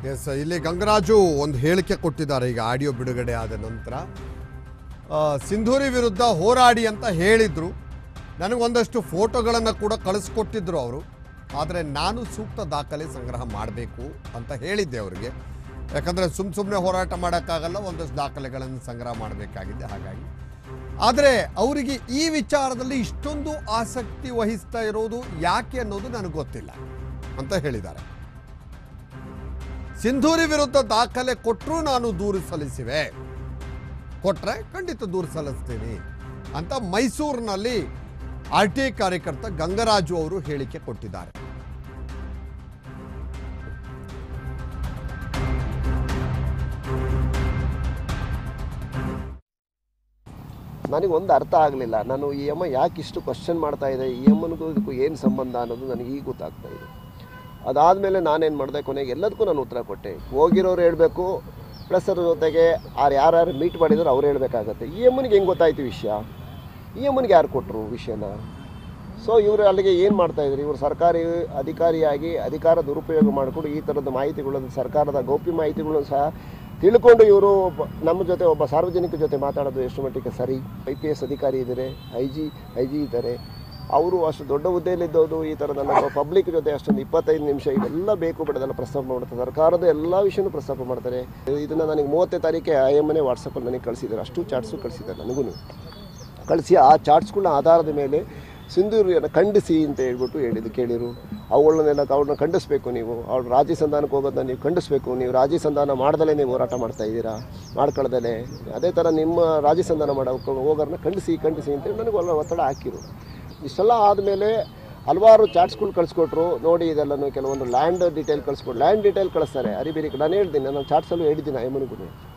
S ಇಲ್ಲಿ ಗಂಗರಾಜು ಒಂದು ಹೇಳಿಕೆ ಕೊಟ್ಟಿದ್ದಾರೆ ಈಗ ಆಡಿಯೋ ಬಿಡುಗಡೆ ಆದ ನಂತರ ಆ, ಸಿಂಧೂರಿ ವಿರುದ್ಧ ಹೋರಾಡಿ ಅಂತ ಹೇಳಿದ್ರು ನನಗೊಂದಷ್ಟು ಫೋಟೋಗಳನ್ನು ಕೂಡ ಕಳಿಸ್ಕೊಟ್ಟಿದ್ರು ಅವರು ಆದರೆ ನಾನು ಸೂಕ್ತ ದಾಖಲೆ ಸಂಗ್ರಹ ಮಾಡಬೇಕು ಅಂತ ಹೇಳಿದ್ದೆ ಅವರಿಗೆ ಯಾಕಂದರೆ ಸುಮ್ಮ ಸುಮ್ಮನೆ ಹೋರಾಟ ಮಾಡೋಕ್ಕಾಗಲ್ಲ ಒಂದಷ್ಟು ದಾಖಲೆಗಳನ್ನು ಸಂಗ್ರಹ ಮಾಡಬೇಕಾಗಿದೆ ಹಾಗಾಗಿ ಆದರೆ ಅವರಿಗೆ ಈ ವಿಚಾರದಲ್ಲಿ ಇಷ್ಟೊಂದು ಆಸಕ್ತಿ ವಹಿಸ್ತಾ ಇರೋದು ಯಾಕೆ ಅನ್ನೋದು ನನಗೆ ಗೊತ್ತಿಲ್ಲ ಅಂತ ಹೇಳಿದ್ದಾರೆ ಸಿಂಧೂರಿ ವಿರುದ್ಧ ದಾಖಲೆ ಕೊಟ್ಟರೂ ನಾನು ದೂರು ಸಲ್ಲಿಸಿವೆ ಕೊಟ್ರೆ ಖಂಡಿತ ದೂರು ಸಲ್ಲಿಸ್ತೀನಿ ಅಂತ ಮೈಸೂರಿನಲ್ಲಿ ಆರ್ ಟಿ ಐ ಕಾರ್ಯಕರ್ತ ಗಂಗರಾಜು ಅವರು ಹೇಳಿಕೆ ಕೊಟ್ಟಿದ್ದಾರೆ ನನಗೆ ಒಂದು ಅರ್ಥ ಆಗಲಿಲ್ಲ ನಾನು ಈ ಅಮ್ಮ ಯಾಕೆ ಇಷ್ಟು ಕ್ವಶನ್ ಮಾಡ್ತಾ ಇದೆ ಈ ಅಮ್ಮನಿಗೂ ಇದಕ್ಕೂ ಏನು ಸಂಬಂಧ ಅನ್ನೋದು ನನಗೆ ಈಗ ಗೊತ್ತಾಗ್ತಾ ಇದೆ ಅದಾದಮೇಲೆ ನಾನೇನು ಮಾಡಿದೆ ಕೊನೆಗೆ ಎಲ್ಲದಕ್ಕೂ ನಾನು ಉತ್ತರ ಕೊಟ್ಟೆ ಹೋಗಿರೋರು ಹೇಳಬೇಕು ಪ್ಲಸ್ ಅದ್ರ ಜೊತೆಗೆ ಯಾರು ಯಾರ್ಯಾರು ಮೀಟ್ ಮಾಡಿದ್ರು ಅವ್ರು ಹೇಳಬೇಕಾಗತ್ತೆ ಈ ಅಮ್ಮನಿಗೆ ಹೆಂಗೆ ಗೊತ್ತಾಯ್ತು ವಿಷಯ ಈ ಅಮ್ಮನಿಗೆ ಯಾರು ಕೊಟ್ಟರು ವಿಷಯನ ಸೊ ಇವರು ಅಲ್ಲಿಗೆ ಏನು ಮಾಡ್ತಾ ಇದ್ರು ಇವರು ಸರ್ಕಾರಿ ಅಧಿಕಾರಿಯಾಗಿ ಅಧಿಕಾರ ದುರುಪಯೋಗ ಮಾಡಿಕೊಂಡು ಈ ಥರದ ಮಾಹಿತಿಗಳನ್ನು ಸರ್ಕಾರದ ಗೌಪ್ಯ ಮಾಹಿತಿಗಳನ್ನು ಸಹ ತಿಳ್ಕೊಂಡು ಇವರು ಒಬ್ಬ- ನಮ್ಮ ಜೊತೆ ಒಬ್ಬ ಸಾರ್ವಜನಿಕ ಜೊತೆ ಮಾತಾಡೋದು ಎಷ್ಟು ಮಟ್ಟಿಗೆ ಸರಿ ಐ ಪಿ ಎಸ್ ಅಧಿಕಾರಿ ಇದ್ದಾರೆ ಐ ಜಿ ಐ ಜಿ ಇದ್ದಾರೆ ಅವರು ಅಷ್ಟು ದೊಡ್ಡ ಹುದ್ದೆಯಲ್ಲಿದ್ದವರು ಈ ಥರದ ನಮ್ಮ ಪಬ್ಲಿಕ್ ಜೊತೆ ಅಷ್ಟೊಂದು ಇಪ್ಪತ್ತೈದು ನಿಮಿಷ ಇವೆಲ್ಲ ಬೇಕು ಬಿಡೋದೆಲ್ಲ ಪ್ರಸ್ತಾಪ ಮಾಡ್ತಾರೆ ಸರ್ಕಾರದ ಎಲ್ಲ ವಿಷಯನೂ ಪ್ರಸ್ತಾಪ ಮಾಡ್ತಾರೆ ಇದನ್ನು ನನಗೆ ಮೂವತ್ತನೇ ತಾರೀಕೆ ಐ ಎಮ್ ಎ ವಾಟ್ಸಪ್ಪಲ್ಲಿ ನನಗೆ ಕಳಿಸಿದ್ದಾರೆ ಅಷ್ಟು ಚಾರ್ಟ್ಸು ಕಳಿಸಿದ್ದಾರೆ ನನಗೂ ಕಳಿಸಿ ಆ ಚಾರ್ಟ್ಸ್ಗಳ ಆಧಾರದ ಮೇಲೆ ಸಿಂಧೂರಿಯನ್ನು ಖಂಡಿಸಿ ಅಂತ ಹೇಳ್ಬಿಟ್ಟು ಹೇಳಿದ್ದು ಕೇಳಿರು ಅವುಗಳನ್ನೆಲ್ಲ ಅವ್ರನ್ನ ಖಂಡಿಸ್ಬೇಕು ನೀವು ಅವ್ರು ರಾಜಿ ಸಂಧಾನಕ್ಕೆ ಹೋಗೋದನ್ನ ನೀವು ಖಂಡಿಸ್ಬೇಕು ನೀವು ರಾಜಿ ಸಂಧಾನ ಮಾಡ್ದಲೇ ನೀವು ಹೋರಾಟ ಮಾಡ್ತಾ ಇದ್ದೀರಾ ಮಾಡ್ಕೊಳ್ದಲೇ ಅದೇ ಥರ ನಿಮ್ಮ ರಾಜಿ ಸಂಧಾನ ಮಾಡೋ ಹೋಗೋರನ್ನ ಖಂಡಿಸಿ ಖಂಡಿಸಿ ಅಂತೇಳಿ ನನಗೆ ಒಳ್ಳೆ ಒತ್ತಡ ಹಾಕಿರು ಇಷ್ಟೆಲ್ಲ ಆದಮೇಲೆ ಹಲವಾರು ಚಾರ್ಟ್ಸ್ಗಳು ಕಳಿಸ್ಕೊಟ್ರು ನೋಡಿ ಇದೆಲ್ಲನೂ ಕೆಲವೊಂದು ಲ್ಯಾಂಡ್ ಡೀಟೇಲ್ ಕಳಿಸ್ಕೊಟ್ಟು ಲ್ಯಾಂಡ್ ಡೀಟೇಲ್ ಕಳಿಸ್ತಾರೆ ಅರಿಬೇರಿ ನಾನು ಹೇಳ್ತೀನಿ ನಾನು ಚಾರ್ಟ್ಸಲ್ಲೂ ಹೇಳಿದ್ದೀನಿ ಐಮನಿಗೂ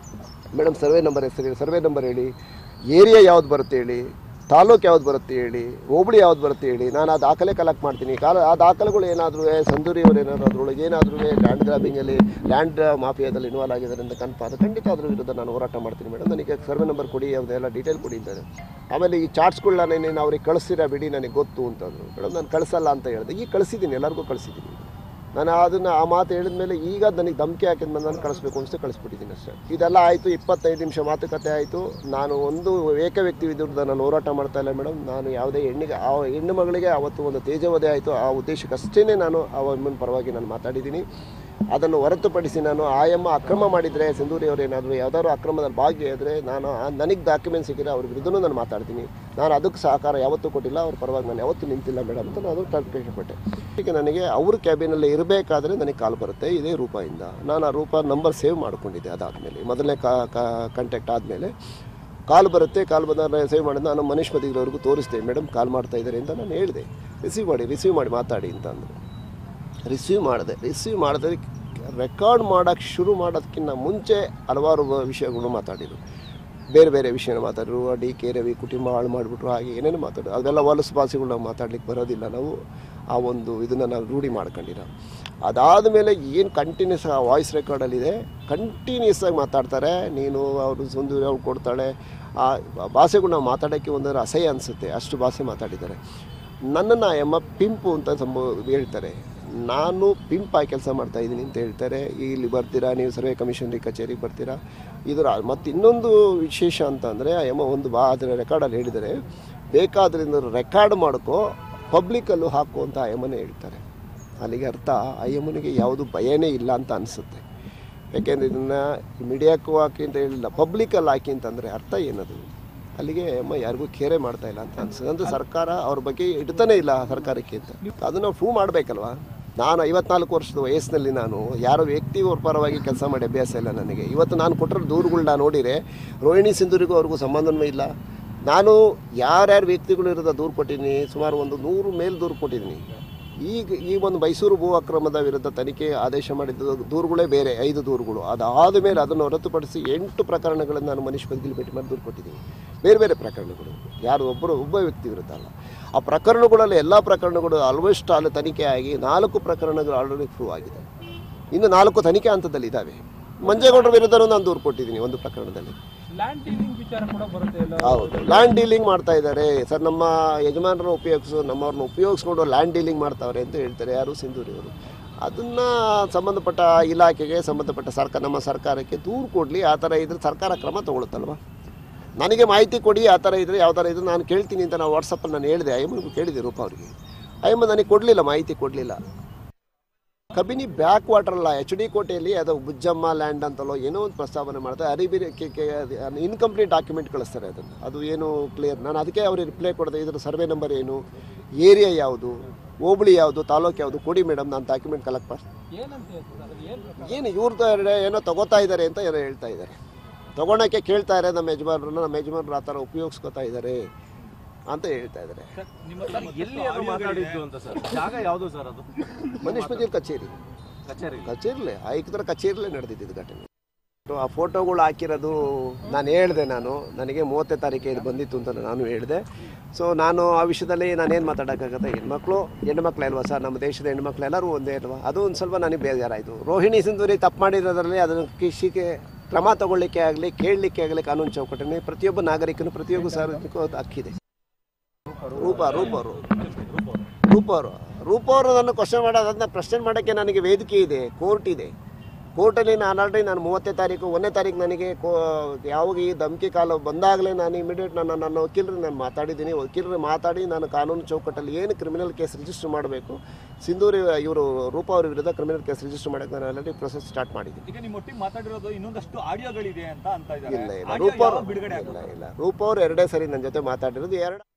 ಮೇಡಮ್ ಸರ್ವೆ ನಂಬರ್ ಹೆಸರು ಹೇಳಿ ಸರ್ವೆ ನಂಬರ್ ಹೇಳಿ ಏರಿಯಾ ಯಾವ್ದು ಬರುತ್ತೆ ಹೇಳಿ ತಾಲೂಕು ಯಾವ್ದು ಬರುತ್ತೆ ಹೇಳಿ ಹೋಬಳಿ ಯಾವ್ದು ಬರುತ್ತೆ ಹೇಳಿ ನಾನು ಆ ದಾಖಲೆ ಕಲೆಕ್ಟ್ ಮಾಡ್ತೀನಿ ಕಾಲ ಆ ದಾಖಲೆಗಳು ಏನಾದರೂ ಸಂದೂರಿಯವರು ಏನಾದರೂ ಅದ್ರೊಳಗೆ ಏನಾದರೂ ಲ್ಯಾಂಡ್ ಗ್ರಾಬಿಂಗಲ್ಲಿ ಲ್ಯಾಂಡ್ ಮಾಫಿಯಾದಲ್ಲಿ ಇನ್ವಾಲ್ವ್ ಆಗಿದ್ದಾರೆ ಅಂತ ಕನ್ಫರ್ಮ್ ಅದು ಖಂಡಿತ ಅದ್ರ ವಿರುದ್ಧ ನಾನು ಹೋರಾಟ ಮಾಡ್ತೀನಿ ಮೇಡಮ್ ನನಗೆ ಸರ್ವೆ ನಂಬರ್ ಕೊಡಿ ಅದೆಲ್ಲ ಡೀಟೇಲ್ ಕೊಡಿ ಅಂತಾರೆ ಆಮೇಲೆ ಈ ಚಾರ್ಟ್ಸ್ಗಳನ್ನ ನೀನು ಅವ್ರಿಗೆ ಕಳಿಸ್ತೀರಾ ಬಿಡಿ ನನಗೆ ಗೊತ್ತು ಅಂತಂದರು ಮೇಡಮ್ ನಾನು ಕಳಿಸಲ್ಲ ಅಂತ ಹೇಳಿದೆ ಈಗ ಕಳಿಸಿದ್ದೀನಿ ಎಲ್ಲರಿಗೂ ಕಳಿಸಿದ್ದೀನಿ ನಾನು ಅದನ್ನು ಆ ಮಾತು ಹೇಳಿದ ಮೇಲೆ ಈಗ ನನಗೆ ಧಮಕಿ ಹಾಕಿದ ಮೇಲೆ ನಾನು ಕಳಿಸ್ಬೇಕು ಅನಿಸ್ತು ಕಳಿಸ್ಬಿಟ್ಟಿದ್ದೀನಿ ಅಷ್ಟೇ ಇದೆಲ್ಲ ಆಯಿತು ಇಪ್ಪತ್ತೈದು ನಿಮಿಷ ಮಾತುಕತೆ ಆಯಿತು ನಾನು ಒಂದು ಏಕ ವ್ಯಕ್ತಿ ವಿರುದ್ಧ ನಾನು ಹೋರಾಟ ಮಾಡ್ತಾ ಇಲ್ಲ ಮೇಡಮ್ ನಾನು ಯಾವುದೇ ಹೆಣ್ಣಿಗೆ ಆ ಹೆಣ್ಣು ಮಗಳಿಗೆ ಅವತ್ತು ಒಂದು ತೇಜವಧೆ ಆಯಿತು ಆ ಉದ್ದೇಶಕ್ಕಷ್ಟೇ ನಾನು ಆ ಅಮ್ಮನ ಪರವಾಗಿ ನಾನು ಮಾತಾಡಿದ್ದೀನಿ ಅದನ್ನು ಹೊರತುಪಡಿಸಿ ನಾನು ಆಯಮ್ಮ ಅಕ್ರಮ ಮಾಡಿದರೆ ಸಿಂಧೂರಿ ಅವರು ಏನಾದರೂ ಯಾವ್ದಾದ್ರು ಅಕ್ರಮದಲ್ಲಿ ಭಾಗಿಯಾದರೆ ನಾನು ನನಗೆ ಡಾಕ್ಯುಮೆಂಟ್ ಸಿಕ್ಕಿದ್ರೆ ಅವ್ರ ವಿರುದ್ಧನೂ ನಾನು ಮಾತಾಡ್ತೀನಿ ನಾನು ಅದಕ್ಕೆ ಸಹಕಾರ ಯಾವತ್ತೂ ಕೊಟ್ಟಿಲ್ಲ ಅವ್ರ ಪರವಾಗಿ ನಾನು ಯಾವತ್ತೂ ನಿಂತಿಲ್ಲ ಮೇಡಮ್ ಅಂತ ನಾನು ಕ್ಲಾರಿಫಿಕೇಶನ್ ಕೊಟ್ಟೆ ಈಗ ನನಗೆ ಅವ್ರ ಕ್ಯಾಬಿನಲ್ಲಿ ಇರಬೇಕಾದ್ರೆ ನನಗೆ ಕಾಲ್ ಬರುತ್ತೆ ಇದೇ ರೂಪಾಯಿಂದ ನಾನು ಆ ರೂಪ ನಂಬರ್ ಸೇವ್ ಮಾಡ್ಕೊಂಡಿದ್ದೆ ಅದಾದಮೇಲೆ ಮೊದಲನೇ ಕಾಂಟ್ಯಾಕ್ಟ್ ಆದಮೇಲೆ ಕಾಲ್ ಬರುತ್ತೆ ಕಾಲ್ ಬಂದಾಗ ಸೇವ್ ಮಾಡಿದ ನಾನು ಮನೀಶ್ ಮದಿಗ್ರವ್ರಿಗೂ ತೋರಿಸ್ದೆ ಮೇಡಮ್ ಕಾಲ್ ಮಾಡ್ತಾ ಇದ್ದಾರೆ ಅಂತ ನಾನು ಹೇಳಿದೆ ರಿಸೀವ್ ಮಾಡಿ ರಿಸೀವ್ ಮಾಡಿ ಮಾತಾಡಿ ಅಂತ ಅಂದರು ರಿಸೀವ್ ಮಾಡಿದೆ ರಿಸೀವ್ ಮಾಡಿದ್ರೆ ರೆಕಾರ್ಡ್ ಮಾಡೋಕ್ಕೆ ಶುರು ಮಾಡೋದಕ್ಕಿಂತ ಮುಂಚೆ ಹಲವಾರು ವಿಷಯಗಳು ಮಾತಾಡಿದರು ಬೇರೆ ಬೇರೆ ವಿಷಯನ ಮಾತಾಡಿದ್ರು ಡಿ ಕೆ ರವಿ ಕುಟುಂಬ ಹಾಳು ಮಾಡಿಬಿಟ್ರು ಹಾಗೆ ಏನೇನು ಮಾತಾಡೋದು ಅದೆಲ್ಲ ಹೊಲಸು ಭಾಷೆಗಳು ನಾವು ಮಾತಾಡ್ಲಿಕ್ಕೆ ಬರೋದಿಲ್ಲ ನಾವು ಆ ಒಂದು ಇದನ್ನು ನಾವು ರೂಢಿ ಮಾಡ್ಕೊಂಡಿರ ಅದಾದ ಮೇಲೆ ಏನು ಕಂಟಿನ್ಯೂಸ್ ಆ ವಾಯ್ಸ್ ರೆಕಾರ್ಡಲ್ಲಿದೆ ಕಂಟಿನ್ಯೂಸ್ ಆಗಿ ಮಾತಾಡ್ತಾರೆ ನೀನು ಅವರು ಸುಂದರಿ ಅವ್ರು ಕೊಡ್ತಾಳೆ ಆ ಭಾಷೆಗಳು ನಾವು ಮಾತಾಡೋಕ್ಕೆ ಒಂದರ ಅಸಹ್ಯ ಅನಿಸುತ್ತೆ ಅಷ್ಟು ಭಾಷೆ ಮಾತಾಡಿದ್ದಾರೆ ನನ್ನನ್ನು ಎಮ್ಮ ಪಿಂಪು ಅಂತ ಸಂಭವ ಹೇಳ್ತಾರೆ ನಾನು ಪಿಂಪ್ ಆಗಿ ಕೆಲಸ ಮಾಡ್ತಾ ಇದ್ದೀನಿ ಅಂತ ಹೇಳ್ತಾರೆ ಇಲ್ಲಿ ಬರ್ತೀರಾ ನೀವು ಸರ್ವೆ ಕಮಿಷನರಿ ಕಚೇರಿಗೆ ಬರ್ತೀರಾ ಇದರ ಮತ್ತು ಇನ್ನೊಂದು ವಿಶೇಷ ಅಂತ ಅಂದರೆ ಎಮ್ಮ ಒಂದು ಬಾ ಅದರ ರೆಕಾರ್ಡಲ್ಲಿ ಹೇಳಿದರೆ ಬೇಕಾದ್ರಿಂದ ರೆಕಾರ್ಡ್ ಮಾಡ್ಕೋ ಪಬ್ಲಿಕಲ್ಲೂ ಹಾಕು ಅಂತ ಅಯ್ಯಮ್ಮನೇ ಹೇಳ್ತಾರೆ ಅಲ್ಲಿಗೆ ಅರ್ಥ ಅಯ್ಯಮ್ಮನಿಗೆ ಯಾವುದು ಭಯನೇ ಇಲ್ಲ ಅಂತ ಅನಿಸುತ್ತೆ ಯಾಕೆಂದರೆ ಇದನ್ನು ಮೀಡಿಯಾಕ್ಕೂ ಹಾಕಿ ಅಂತ ಹೇಳಿಲ್ಲ ಪಬ್ಲಿಕಲ್ಲಿ ಹಾಕಿ ಅಂತಂದರೆ ಅರ್ಥ ಏನದು ಅಲ್ಲಿಗೆ ಅಮ್ಮ ಯಾರಿಗೂ ಕೇರೆ ಮಾಡ್ತಾ ಇಲ್ಲ ಅಂತ ಅನ್ಸುತ್ತೆ ಅಂದರೆ ಸರ್ಕಾರ ಅವ್ರ ಬಗ್ಗೆ ಇಡ್ತಾನೆ ಇಲ್ಲ ಸರ್ಕಾರಕ್ಕೆ ಅಂತ ಅದನ್ನು ಪ್ರೂವ್ ಮಾಡಬೇಕಲ್ವಾ ನಾನು ಐವತ್ನಾಲ್ಕು ವರ್ಷದ ವಯಸ್ಸಿನಲ್ಲಿ ನಾನು ಯಾರೋ ವ್ಯಕ್ತಿ ಅವ್ರ ಪರವಾಗಿ ಕೆಲಸ ಮಾಡಿ ಅಭ್ಯಾಸ ಇಲ್ಲ ನನಗೆ ಇವತ್ತು ನಾನು ಕೊಟ್ಟಿರೋ ದೂರುಗಳನ್ನ ನೋಡಿದರೆ ರೋಹಿಣಿ ಸಿಂಧೂರಿಗೂ ಅವ್ರಿಗೂ ಸಂಬಂಧವೇ ಇಲ್ಲ ನಾನು ಯಾರ್ಯಾರು ವ್ಯಕ್ತಿಗಳು ಇರೋದ ದೂರು ಕೊಟ್ಟಿದ್ದೀನಿ ಸುಮಾರು ಒಂದು ನೂರು ಮೇಲೆ ದೂರು ಕೊಟ್ಟಿದ್ದೀನಿ ಈಗ ಈ ಒಂದು ಮೈಸೂರು ಭೂ ಅಕ್ರಮದ ವಿರುದ್ಧ ತನಿಖೆ ಆದೇಶ ಮಾಡಿದ ದೂರುಗಳೇ ಬೇರೆ ಐದು ದೂರುಗಳು ಅದಾದ ಮೇಲೆ ಅದನ್ನು ಹೊರತುಪಡಿಸಿ ಎಂಟು ಪ್ರಕರಣಗಳನ್ನು ನಾನು ಮನೀಶ್ ಬದ್ಗಿಲ್ ಭೇಟಿ ಮಾಡಿ ದೂರು ಕೊಟ್ಟಿದ್ದೀನಿ ಬೇರೆ ಬೇರೆ ಪ್ರಕರಣಗಳು ಯಾರು ಒಬ್ಬರು ಒಬ್ಬ ವ್ಯಕ್ತಿ ವಿರುದ್ಧ ಅಲ್ಲ ಆ ಪ್ರಕರಣಗಳಲ್ಲಿ ಎಲ್ಲ ಪ್ರಕರಣಗಳು ಆಲ್ಮೋಸ್ಟ್ ಅಲ್ಲಿ ತನಿಖೆ ಆಗಿ ನಾಲ್ಕು ಪ್ರಕರಣಗಳು ಆಲ್ರೆಡಿ ಪ್ರೂವ್ ಆಗಿದೆ ಇನ್ನು ನಾಲ್ಕು ತನಿಖೆ ಹಂತದಲ್ಲಿ ಇದ್ದಾವೆ ಮಂಜೇಗೌಡರ ವಿರುದ್ಧನೂ ನಾನು ದೂರು ಕೊಟ್ಟಿದ್ದೀನಿ ಒಂದು ಪ್ರಕರಣದಲ್ಲಿ ಲ್ಯಾಂಡ್ ಡೀಲಿಂಗ್ ವಿಚಾರ ಕೂಡ ಬರುತ್ತೆ ಎಲ್ಲ ಹೌದು ಲ್ಯಾಂಡ್ ಡೀಲಿಂಗ್ ಮಾಡ್ತಾ ಇದ್ದಾರೆ ಸರ್ ನಮ್ಮ ಯಜಮಾನರನ್ನ ಉಪಯೋಗಿಸು ನಮ್ಮವ್ರನ್ನ ಉಪಯೋಗಿಸ್ಕೊಂಡು ಲ್ಯಾಂಡ್ ಡೀಲಿಂಗ್ ಮಾಡ್ತಾವ್ರೆ ಅಂತ ಹೇಳ್ತಾರೆ ಯಾರು ಸಿಂಧೂರಿ ಅವರು ಅದನ್ನು ಸಂಬಂಧಪಟ್ಟ ಇಲಾಖೆಗೆ ಸಂಬಂಧಪಟ್ಟ ಸರ್ಕಾರ ನಮ್ಮ ಸರ್ಕಾರಕ್ಕೆ ದೂರು ಕೊಡಲಿ ಆ ಥರ ಇದ್ರೆ ಸರ್ಕಾರ ಕ್ರಮ ತಗೊಳುತ್ತಲ್ವ ನನಗೆ ಮಾಹಿತಿ ಕೊಡಿ ಆ ಥರ ಇದ್ದರೆ ಯಾವ ಥರ ಇದ್ರೆ ನಾನು ಕೇಳ್ತೀನಿ ಅಂತ ನಾವು ವಾಟ್ಸಪ್ಪಲ್ಲಿ ನಾನು ಹೇಳಿದೆ ಅಯ್ಯಮ್ಮನಿಗೂ ಕೇಳಿದೆ ರೂಪ ಅವರಿಗೆ ಅಯ್ಯಮ್ಮ ನನಗೆ ಕೊಡಲಿಲ್ಲ ಮಾಹಿತಿ ಕೊಡಲಿಲ್ಲ ಕಬಿನಿ ಬ್ಯಾಕ್ ವಾಟರ್ ಅಲ್ಲ ಎಚ್ ಡಿ ಕೋಟೆಯಲ್ಲಿ ಅದು ಬುಜ್ಜಮ್ಮ ಲ್ಯಾಂಡ್ ಅಂತಲೋ ಏನೋ ಒಂದು ಪ್ರಸ್ತಾವನೆ ಮಾಡ್ತಾರೆ ಅರಿಬಿರಿ ಇನ್ಕಂಪ್ಲೀಟ್ ಡಾಕ್ಯುಮೆಂಟ್ ಕಳಿಸ್ತಾರೆ ಅದನ್ನು ಅದು ಏನು ಕ್ಲಿಯರ್ ನಾನು ಅದಕ್ಕೆ ಅವ್ರಿಗೆ ರಿಪ್ಲೈ ಕೊಡದೆ ಇದ್ರ ಸರ್ವೆ ನಂಬರ್ ಏನು ಏರಿಯಾ ಯಾವುದು ಹೋಬಳಿ ಯಾವುದು ತಾಲೂಕು ಯಾವುದು ಕೊಡಿ ಮೇಡಮ್ ನಾನು ಡಾಕ್ಯುಮೆಂಟ್ ಕಲೆಕ್ಟ್ ಮಾಡಿ ಏನಂತ ಹೇಳ್ತಾರೆ ಅದ್ರಲ್ಲಿ ಏನ್ ಪ್ರಕಾರ? ಏನು ಇವ್ರದ್ದು ಏನೋ ತಗೋತಾ ಇದ್ದಾರೆ ಅಂತ ಏನೋ ಹೇಳ್ತಾ ಇದ್ದಾರೆ ತಗೊಳಕ್ಕೆ ಕೇಳ್ತಾ ಇದ್ದಾರೆ ನಮ್ಮ ಯಜಮಾನ್ರನ್ನ ನಮ್ಮ ಯಜಮಾನ್ರು ಆ ಥರ ಉಪಯೋಗಿಸ್ಕೊತಾ ಇದ್ದಾರೆ ಅಂತ ಹೇಳ್ತಾ ಇದ್ದಾರೆ ಎಲ್ಲಿ ಅದು ಮಾತಾಡಿದ್ದು ಅಂತ ಸರ್ ಜಾಗ ಯಾವುದು ಸರ್ ಅದು ಮನೀಶ್ ಮಜೀರ್ ಕಚೇರಿ ಕಚೇರಿ ಕಚೇರಿಲೇ ಆಯುಕ್ತರ ಕಚೇರಿಲೇ ನಡೆದಿದ್ದು ಘಟನೆ ಆ ಫೋಟೋಗಳು ಹಾಕಿರೋದು ನಾನು ಹೇಳಿದೆ ನಾನು ನನಗೆ ಮೂವತ್ತನೇ ತಾರೀಕೆ ಇದು ಬಂದಿತ್ತು ಅಂತ ನಾನು ಹೇಳಿದೆ ಸೊ ನಾನು ಆ ವಿಷಯದಲ್ಲಿ ನಾನೇನು ಮಾತಾಡೋಕ್ಕಾಗತ್ತೆ ಹೆಣ್ಮಕ್ಳು ಹೆಣ್ಮಕ್ಳು ಅಲ್ವಾ ಸರ್ ನಮ್ಮ ದೇಶದ ಹೆಣ್ಮಕ್ಳು ಎಲ್ಲರೂ ಒಂದೇ ಅಲ್ವಾ ಅದು ಒಂದು ಸ್ವಲ್ಪ ನನಗೆ ಬೇಜಾರಾಯಿತು ರೋಹಿಣಿ ಸಿಂಧೂರಿ ತಪ್ಪು ಮಾಡಿರೋದ್ರಲ್ಲಿ ಅದನ್ನು ಕೃಷಿಗೆ ಕ್ರಮ ತಗೊಳ್ಳಿಕ್ಕೆ ಆಗಲಿ ಕೇಳಲಿಕ್ಕೆ ಆಗಲಿ ಕಾನೂನು ಚೌಕಟ್ಟಿನ ಪ್ರತಿಯೊಬ್ಬ ನಾಗರಿಕನು ಪ್ರತಿಯೊಬ್ಬ ಸಾರ್ವಜನಿಕೂ ಅದು ಹಕ್ಕಿದೆ ರೂಪ ರೂಪ ಅವರು ರೂಪ ಅವರು ರೂಪ ಅವರು ನನ್ನ ಕ್ವಶನ್ ಮಾಡೋದು ಅದನ್ನ ಪ್ರಶ್ನೆ ಮಾಡೋಕ್ಕೆ ನನಗೆ ವೇದಿಕೆ ಇದೆ ಕೋರ್ಟ್ ಇದೆ ಕೋರ್ಟಲ್ಲಿ ನಾನು ಆಲ್ರೆಡಿ ನಾನು ಮೂವತ್ತನೇ ತಾರೀಕು ಒಂದನೇ ತಾರೀಕು ನನಗೆ ಕೋ ಯಾವಾಗ ಈ ಧಮಕಿ ಕಾಲ ಬಂದಾಗಲೇ ನಾನು ಇಮಿಡಿಯೇಟ್ ನಾನು ನನ್ನ ವಕೀಲರು ನಾನು ಮಾತಾಡಿದ್ದೀನಿ ವಕೀಲರು ಮಾತಾಡಿ ನಾನು ಕಾನೂನು ಚೌಕಟ್ಟಲ್ಲಿ ಏನು ಕ್ರಿಮಿನಲ್ ಕೇಸ್ ರಿಜಿಸ್ಟರ್ ಮಾಡಬೇಕು ಸಿಂಧೂರಿ ಇವರು ರೂಪ ಅವ್ರ ವಿರುದ್ಧ ಕ್ರಿಮಿನಲ್ ಕೇಸ್ ರಿಜಿಸ್ಟರ್ ಮಾಡೋಕ್ಕೆ ನಾನು ಆಲ್ರೆಡಿ ಪ್ರೊಸೆಸ್ ಸ್ಟಾರ್ಟ್ ಮಾಡಿದ್ದೀನಿ ಈಗ ನಿಮ್ಮ ಒಟ್ಟಿಗೆ ಮಾತಾಡಿರೋದು ಇನ್ನೊಂದಷ್ಟು ಆಡಿಯೋಗಳಿದೆ ಅಂತ ಅಂತ ಇಲ್ಲ ಇದ್ದಾರೆ ಇಲ್ಲ ಆಡಿಯೋ ರೂಪ ಯಾವಾಗ ಅವರು ಬಿಡುಗಡೆ ಇಲ್ಲ ಆಗುತ್ತೆ ಇಲ್ಲ ರೂಪ ಅವರು ಎರಡೇ ಸರಿ ನನ್ನ ಜೊತೆ ಮಾತಾಡಿರೋದು ಎರಡು